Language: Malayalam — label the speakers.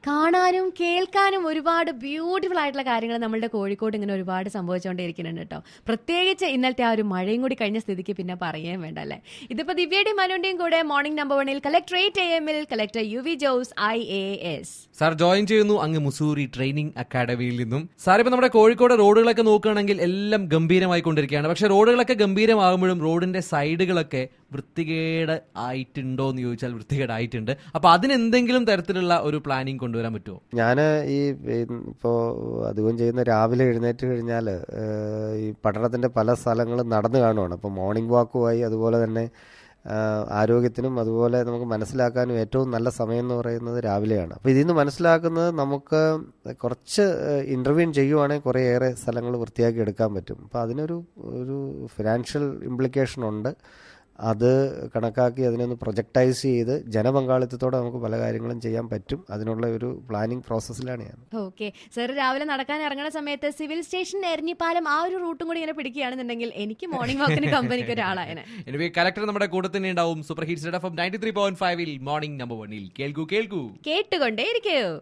Speaker 1: കാണാനും കേൾക്കാനും ഒരുപാട് ബ്യൂട്ടിഫുൾ ആയിട്ടുള്ള കാര്യങ്ങൾ നമ്മളുടെ കോഴിക്കോട് ഇങ്ങനെ ഒരുപാട് സംഭവിച്ചുകൊണ്ടിരിക്കുന്നുണ്ട് കേട്ടോ പ്രത്യേകിച്ച് ഇന്നലത്തെ ആ ഒരു മഴയും കൂടി കഴിഞ്ഞ സ്ഥിതിക്ക് പിന്നെ പറയുകയും വേണ്ട അല്ലേ ഇതിപ്പോ ദിവ്യയുടെയും മനുവിന്റെയും കൂടെ മോർണിംഗ് നമ്പർ വണ്ണിൽ കളക്ടറേറ്റ് എ എമ്മിൽ collector U V Jose I A S
Speaker 2: sir join ചെയ്യുന്നു അങ്ങ് മുസൂറി ട്രെയിനിങ് അക്കാഡമിയിൽ നിന്നും സാർ ഇപ്പൊ നമ്മുടെ കോഴിക്കോട് റോഡുകളൊക്കെ നോക്കുകയാണെങ്കിൽ എല്ലാം ഗംഭീരമായി കൊണ്ടിരിക്കുകയാണ് പക്ഷെ റോഡുകളൊക്കെ ഗംഭീരമാകുമ്പോഴും റോഡിന്റെ സൈഡുകളൊക്കെ വൃത്തികേട് ആയിട്ടുണ്ടോ എന്ന് ചോദിച്ചാൽ വൃത്തികേടായിട്ടുണ്ട് അപ്പൊ അതിനെന്തെങ്കിലും തരത്തിലുള്ള ഒരു പ്ലാനിങ് കൊണ്ടുവരാൻ പറ്റുമോ
Speaker 3: ഞാൻ ഈ ഇപ്പോൾ അധികം ചെയ്യുന്ന രാവിലെ എഴുന്നേറ്റ് കഴിഞ്ഞാൽ ഈ പട്ടണത്തിൻ്റെ പല സ്ഥലങ്ങളും നടന്നു കാണുവാണ് അപ്പോൾ മോർണിംഗ് വാക്കുമായി അതുപോലെ തന്നെ ആ, ആരോഗ്യത്തിനും അതുപോലെ നമുക്ക് മനസ്സിലാക്കാനും ഏറ്റവും നല്ല സമയം എന്ന് പറയുന്നത് രാവിലെയാണ് അപ്പോൾ ഇതിൽ നിന്ന് മനസ്സിലാക്കുന്നത് നമുക്ക് കുറച്ച് ഇൻ്റർവ്യൂൻ ചെയ്യുവാണെങ്കിൽ കുറേയേറെ സ്ഥലങ്ങൾ വൃത്തിയാക്കി എടുക്കാൻ പറ്റും അപ്പോൾ അതിനൊരു ഒരു ഫിനാൻഷ്യൽ ഇംപ്ലിക്കേഷൻ ഉണ്ട് അത് കണക്കാക്കി അതിനൊന്ന് പ്രൊജക്ടൈസ് ചെയ്ത് ജനപങ്കാളിത്തത്തോടെ നമുക്ക് പല കാര്യങ്ങളും ചെയ്യാൻ പറ്റും അതിനുള്ള ഒരു പ്ലാനിങ് പ്രോസസ്സിലാണ് ഞാൻ
Speaker 1: ഓക്കെ സാർ രാവിലെ നടക്കാൻ ഇറങ്ങുന്ന സമയത്ത് സിവിൽ സ്റ്റേഷൻ എരഞ്ഞിപ്പാലം ആ ഒരു റൂട്ടും കൂടി ഇങ്ങനെ പിടിക്കുകയാണെന്നുണ്ടെങ്കിൽ എനിക്ക് മോർണിംഗ് വാക്കിന് കമ്പനിക്ക് ഒരാളായനെ
Speaker 2: എനിവേ കലക്ടർ നമ്മുടെ കൂടെ തന്നെ ഉണ്ടാവും super hits F ninety three point ഫൈവിൽ മോർണിംഗ് നമ്പർ വണ്ണിൽ കേൾക്കൂ കേൾക്കൂ
Speaker 1: കേട്ടുകൊണ്ടേ ഇരിക്കൂ